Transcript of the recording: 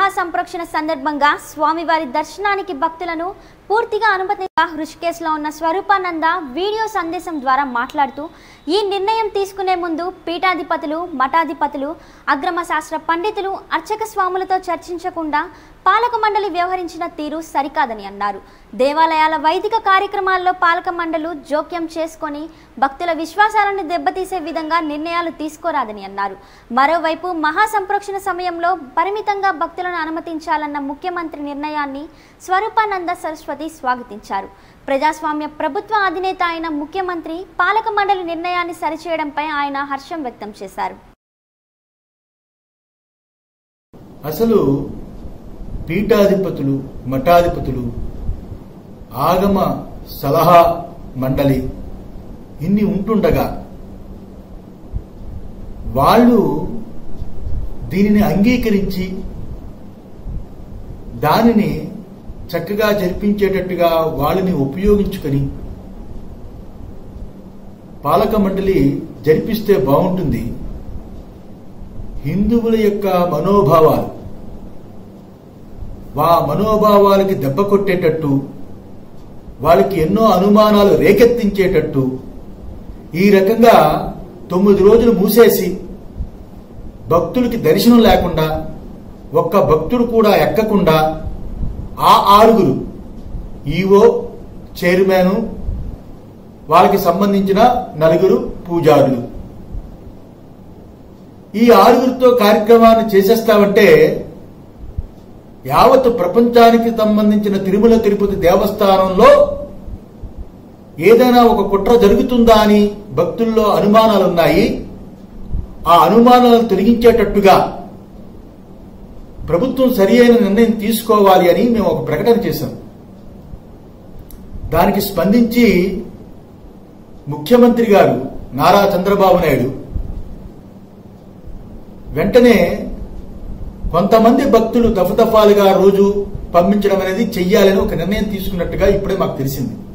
మహాసంప్రోక్షణ సందర్భంగా స్వామివారి దర్శనానికి భక్తులను పూర్తిగా అనుమతి హృషికేశ్లో ఉన్న స్వరూపానంద వీడియో సందేశం ద్వారా మాట్లాడుతూ ఈ నిర్ణయం తీసుకునే ముందు పీఠాధిపతులు మఠాధిపతులు అగ్రమ శాస్త్ర పండితులు అర్చక స్వాములతో చర్చించకుండా పాలక మండలి వ్యవహరించిన తీరు సరికాదని అన్నారు దేవాలయాల వైదిక కార్యక్రమాల్లో పాలక మండలు జోక్యం చేసుకొని భక్తుల విశ్వాసాలను దెబ్బతీసే విధంగా నిర్ణయాలు తీసుకోరాదని అన్నారు మరోవైపు మహాసంప్రోక్షణ సమయంలో పరిమితంగా భక్తులను అనుమతించాలన్న ముఖ్యమంత్రి నిర్ణయాన్ని స్వరూపానంద సరస్వతి స్వాగతించారు ప్రజాస్వామ్య ప్రభుత్వ అధినేత అయిన ముఖ్యమంత్రి పాలక మండలి నిర్ణయాన్ని సరిచేయడంపై ఆయన హర్షం వ్యక్తం చేశారు అసలు పీఠాధిపతులు మఠాధిపతులు ఆగమ సలహా మండలి ఇన్ని ఉంటుండగా వాళ్ళు దీనిని అంగీకరించి దానిని చక్కగా జరిపించేటట్టుగా వాళ్ళని ఉపయోగించుకొని పాలక మండలి జరిపిస్తే బాగుంటుంది హిందువుల యొక్క మనోభావాలు వా మనోభావాలకి దెబ్బ కొట్టేటట్టు వాళ్ళకి ఎన్నో అనుమానాలు రేకెత్తించేటట్టు ఈ రకంగా తొమ్మిది రోజులు మూసేసి భక్తులకి దర్శనం లేకుండా ఒక్క భక్తుడు కూడా ఎక్కకుండా ఆ ఆరుగురు ఈవో చైర్మన్ వాళ్ళకి సంబంధించిన నలుగురు పూజారులు ఈ ఆరుగురితో కార్యక్రమాన్ని చేసేస్తామంటే యావత్ ప్రపంచానికి సంబంధించిన తిరుమల తిరుపతి దేవస్థానంలో ఏదైనా ఒక కుట్ర జరుగుతుందా అని భక్తుల్లో అనుమానాలున్నాయి ఆ అనుమానాలను తొలగించేటట్టుగా ప్రభుత్వం సరి అయిన నిర్ణయం తీసుకోవాలి అని మేము ఒక ప్రకటన చేశాం దానికి స్పందించి ముఖ్యమంత్రి గారు నారా చంద్రబాబు నాయుడు వెంటనే కొంతమంది భక్తులు దఫదఫాలుగా రోజు పంపించడం అనేది చెయ్యాలని ఒక నిర్ణయం తీసుకున్నట్టుగా ఇప్పుడే మాకు తెలిసింది